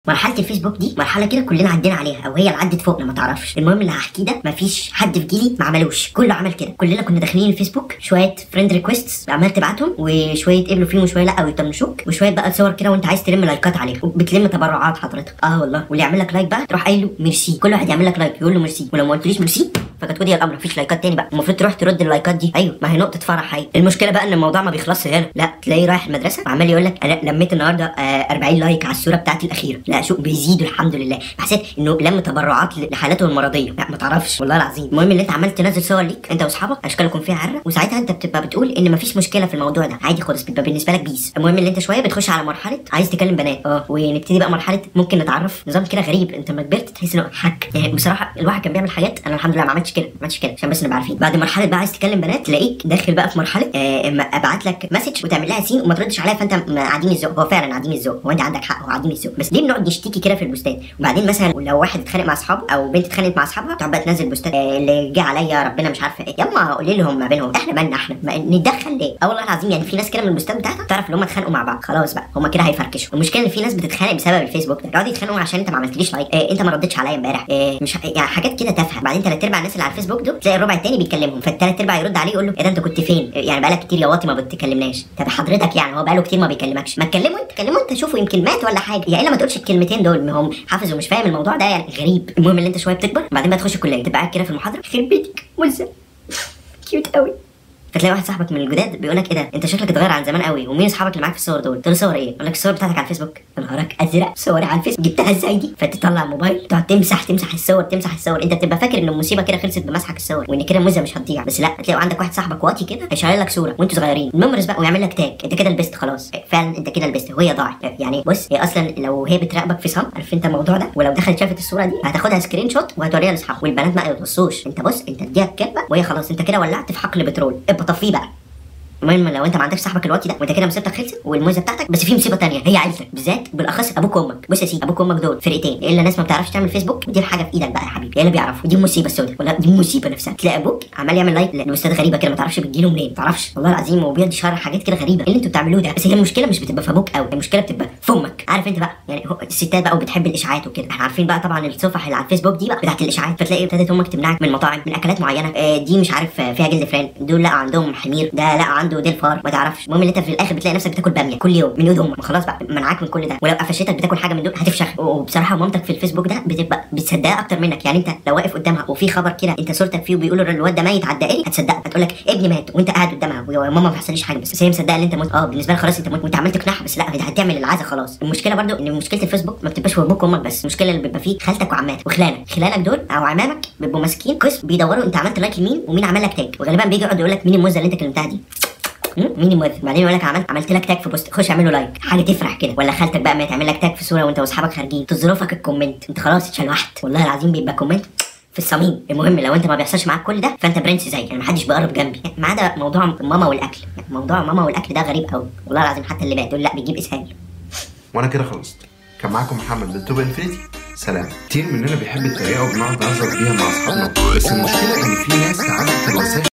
مرحله الفيسبوك دي مرحله كده كلنا عدينا عليها او هي اللي عدت فوقنا ما تعرفش المهم اللي هحكيه ده مفيش حد في جيلي ما عملوش كله عمل كده كلنا كنا داخلين الفيسبوك شويه فريند ريكويستس عمال تبعتهم وشويه قبلوا فيهم وشويه لا ويطنشوك وشويه بقى صور كده وانت عايز تلم لايكات عليها وبتلم تبرعات حضرتك اه والله واللي يعمل لك لايك بقى تروح قايل له ميرسي كل واحد يعمل لك لايك يقول له ميرسي ولو ما قلتليش ميرسي فكانت ودي الامر مفيش لايكات تاني بقى المفروض تروح ترد اللايكات دي ايوه ما هي نقطه فرح هي المشكله بقى ان الموضوع ما بيخلصش هنا لا تلاقيه رايح المدرسه وعمال يقول لك انا لميت النهارده آه 40 لايك على الصوره بتاعتي الاخيره لا شو بيزيدوا الحمد لله حسيت انه لم تبرعات لحالته المرضيه لا ما تعرفش والله العظيم المهم ان انت عمال تنزل صور ليك انت واصحابك اشكالكم فيها عره وساعتها انت بتبقى بتقول ان مفيش مشكله في الموضوع ده عادي خالص بيبقى بالنسبه لك بيس المهم ان انت شويه بتخش على مرحله عايز تكلم بنات اه ونبتدي بقى مرحله ممكن نتعرف نظام كده غريب انت لما كبرت تحس انه حك يعني بصراحه الواحد كان بيعمل حاجات انا الحمد لله ما عملتش كده ما عملتش كده عشان بس نبقى عارفين بعد مرحله بقى عايز تكلم بنات تلاقيك داخل بقى في مرحله آه اما ابعت لك مسج وتعمل لها سين وما تردش عليها فانت م- عديم الذوق هو فعلا عديم الذوق هو انت عندك حق هو عديم الذوق بس ليه بنقعد نشتكي كده في البوستات وبعدين مثلا لو واحد اتخانق مع اصحابه او بنت اتخانقت مع اصحابها تقعد بقى تنزل بوستات آه اللي جه عليا ربنا مش عارفه ايه يما قولي لهم ما بينهم احنا مالنا احنا ما نتدخل ليه اه والله العظيم يعني في ناس كده من البوستات بتاعتها تعرف ان هم اتخانقوا مع بعض خلاص بقى هم كده هيفركشوا المشكله ان في ناس بتتخانق بسبب الفيسبوك ده يقعدوا يتخانقوا عشان انت ما عملتليش لايك آه انت ما ردتش عليا امبارح آه مش ه- يعني حاجات كده تافهه بعدين ثلاث ارباع الناس اللي على الفيسبوك دول تلاقي الربع التاني بيكلمهم فالثلاث ارباع يرد عليه يقول له ايه ده انت كنت فين آه، يعني بقالك كتير يا واطي ما بتكلمناش طب حضرتك يعني هو بقاله كتير ما بيكلمكش ما تكلمه انت كلمه انت شوفه يمكن مات ولا حاجه يا الا ما تقولش الكلمتين دول ما هم حافظ ومش فاهم الموضوع ده يعني غريب المهم ان انت شويه بتكبر بعدين بقى تخش الكليه تبقى قاعد كده في المحاضره يخرب بيتك ملزم كيوت قوي فتلاقي واحد صاحبك من الجداد بيقول لك ايه ده انت شكلك اتغير عن زمان قوي ومين اصحابك اللي معاك في الصور دول تقول له صور ايه يقول لك الصور بتاعتك على الفيسبوك يا نهارك ازرق صوري على الفيسبوك جبتها ازاي دي فتطلع الموبايل تقعد تمسح تمسح الصور تمسح الصور انت بتبقى فاكر ان المصيبه كده خلصت بمسحك الصور وان كده الموزه مش هتضيع بس لا هتلاقي عندك واحد صاحبك واطي كده هيشير لك صوره وانتوا صغيرين الميموريز بقى ويعمل لك تاج انت كده لبست خلاص فعلا انت كده لبست وهي ضاعت يعني بص هي اصلا لو هي بتراقبك في صم عارف انت الموضوع ده ولو دخلت شافت الصوره دي هتاخدها سكرين شوت وهتوريها لاصحابها والبنات ما يبصوش انت بص انت اديها الكلمه وهي خلاص انت كده ولعت في حقل بترول ابقى طفيه بقى المهم لو انت ما عندكش صاحبك الوقت ده وانت كده مصيبتك خلصت والموزه بتاعتك بس في مصيبه تانية هي عيلتك بالذات بالاخص ابوك وامك بص يا سيدي ابوك وامك دول فرقتين يا الا ناس ما بتعرفش تعمل فيسبوك ودي الحاجه في ايدك بقى يا حبيبي يا الا بيعرفوا ودي المصيبه السوداء ولا دي المصيبه نفسها تلاقي ابوك عمال يعمل لايك لبوستات غريبه كده ما تعرفش بتجيله منين ما تعرفش والله العظيم وبيقعد يشرح حاجات كده غريبه ايه اللي انتوا بتعملوه ده بس هي المشكله مش بتبقى في ابوك قوي المشكله بتبقى في امك عارف انت بقى يعني هو الستات بقى وبتحب الاشاعات وكده احنا عارفين بقى طبعا الصفح اللي على الفيسبوك دي بقى بتاعت الاشاعات فتلاقي ابتدت امك تمنعك من مطاعم من اكلات معينه آه دي مش عارف آه، فيها جلد فران دول لا عندهم حمير ده لا عنده ديل فار ما تعرفش المهم ان انت في الاخر بتلاقي نفسك بتاكل باميه كل يوم من ايد امك خلاص بقى منعاك من كل ده ولو قفشتك بتاكل حاجه من دول هتفشخ وبصراحه مامتك في الفيسبوك ده بتبقى بتصدقها اكتر منك يعني انت لو واقف قدامها وفي خبر كده انت صورتك فيه وبيقولوا الواد ده ميت على الدائري هتصدقها هتقول لك ابني مات وانت قاعد قدامها وماما ما حصلش حاجه بس, بس هي مصدقه ان انت مت اه بالنسبه لها خلاص انت مت وانت عمال تقنعها بس لا هي هتعمل العزا خلاص المشكله برضو ان مشكله الفيسبوك ما بتبقاش في ابوك وامك بس المشكله اللي بيبقى فيه خالتك وعماتك وخلانك خلانك دول او عمامك بيبقوا ماسكين قسم بيدوروا انت عملت لايك لمين ومين عمل لك تاج وغالبا بيجي يقعد يقول لك مين الموزه اللي انت كلمتها دي مم؟ مين الموظف بعدين يقول لك عملت عملت لك تاج في بوست خش اعمل له لايك حاجه تفرح كده ولا خالتك بقى ما تعمل لك تاج في صوره وانت واصحابك خارجين تظروفك الكومنت انت خلاص اتشلوحت والله العظيم بيبقى كومنت في الصميم المهم لو انت ما بيحصلش معاك كل ده فانت برنس زي يعني محدش بيقرب جنبي يعني ما عدا موضوع ماما والاكل يعني موضوع ماما والاكل ده غريب قوي والله العظيم حتى اللي بقى دول لا بيجيب اسهال وانا كده خلصت كان معاكم محمد من توب انفينيتي سلام كتير مننا بيحب الطريقه وبنقعد نهزر بيها مع اصحابنا بس المشكله ان في ناس تعدت الوسائل